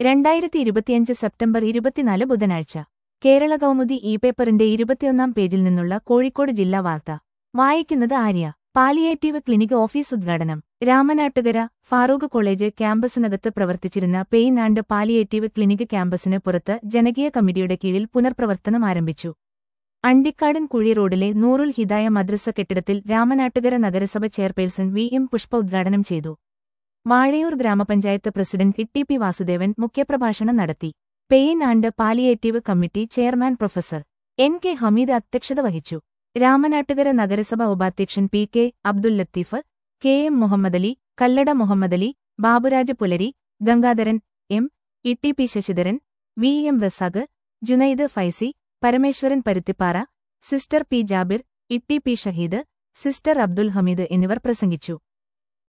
രണ്ടായിരത്തി ഇരുപത്തിയഞ്ച് സെപ്റ്റംബർ ഇരുപത്തിനാല് ബുധനാഴ്ച കേരള കൗമുദി ഇ പേപ്പറിന്റെ ഇരുപത്തിയൊന്നാം പേജിൽ നിന്നുള്ള കോഴിക്കോട് ജില്ലാ വാർത്ത വായിക്കുന്നത് ആര്യ പാലിയേറ്റീവ് ക്ലിനിക് ഓഫീസ് ഉദ്ഘാടനം രാമനാട്ടുകര ഫാറൂഖ് കോളേജ് ക്യാമ്പസിനകത്ത് പ്രവർത്തിച്ചിരുന്ന പെയിൻ ആൻഡ് പാലിയേറ്റീവ് ക്ലിനിക് ക്യാമ്പസിന് പുറത്ത് ജനകീയ കമ്മിറ്റിയുടെ കീഴിൽ പുനർപ്രവർത്തനം ആരംഭിച്ചു അണ്ടിക്കാടൻ കുഴി റോഡിലെ നൂറുൽ ഹിദായ മദ്രസ കെട്ടിടത്തിൽ രാമനാട്ടുകര നഗരസഭ ചെയർപേഴ്സൺ വി എം പുഷ്പ ഉദ്ഘാടനം ചെയ്തു വാഴയൂർ ഗ്രാമപഞ്ചായത്ത് president E T P Vasudevan മുഖ്യപ്രഭാഷണം നടത്തി pain and palliative committee chairman professor N K Hameed അധ്യക്ഷത വഹിച്ചു രാമനാട്ടുകര നഗരസഭ ഉപാധ്യക്ഷൻ P K Abdul Latheef K M Muhammadali Kallada Muhammadali Baburaj Pulari Gangadharan M E T P Sasidharan V M Razak Junaid Faizy Parameswaran Paruthippara sister P Jabir E T P Shaheed sister Abdul Hameed എന്നിവർ പ്രസംഗിച്ചു